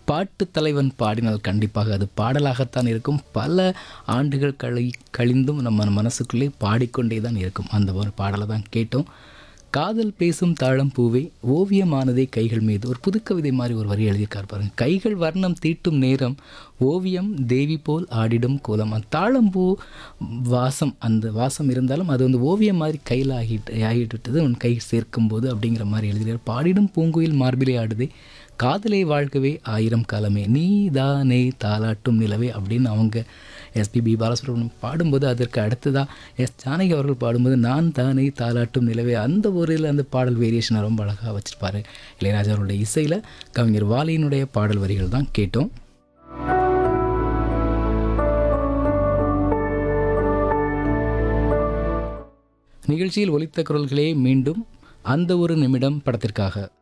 பாட்டு தலைவன் பாடினால் கண்டிப்பாக அது பாடலாகத்தான் இருக்கும் பல ஆண்டுகள் கழி கழிந்தும் நம்ம மனசுக்குள்ளே பாடிக்கொண்டே தான் இருக்கும் அந்த ஒரு பாடலை தான் கேட்டோம் காதல் பேசும் தாழம் பூவே ஓவியமானதே கைகள் மீது ஒரு புது கவிதை மாதிரி ஒரு வரி எழுதியிருக்கார் பாருங்க கைகள் வர்ணம் தீட்டும் நேரம் ஓவியம் தேவி போல் ஆடிடும் கோலம் அந்த தாழம்பூ வாசம் அந்த வாசம் இருந்தாலும் அது வந்து ஓவியம் மாதிரி கையில் ஆகிட்டு ஆகிட்டு விட்டது உன் கை சேர்க்கும் போது அப்படிங்கிற மாதிரி எழுதுகிறார் பாடிடும் பூங்குயில் மார்பிலே ஆடுதே காதலை வாழ்க்கவே ஆயிரம் காலமே நீ தானே தாலாட்டும் நிலவே அப்படின்னு அவங்க எஸ்பிபி பாலசுப்ரமணியம் பாடும்போது அதற்கு அடுத்ததாக எஸ் ஜானகி அவர்கள் பாடும்போது நான் தானே தாலாட்டும் நிலவே அந்த ஒரு இதில் அந்த பாடல் வேரியேஷனை ரொம்ப அழகாக வச்சுருப்பாரு இளையராஜா அவருடைய இசையில் கவிஞர் வாலியினுடைய பாடல் வரிகள் தான் கேட்டோம் நிகழ்ச்சியில் ஒலித்த குரல்களே மீண்டும் அந்த ஒரு நிமிடம் படத்திற்காக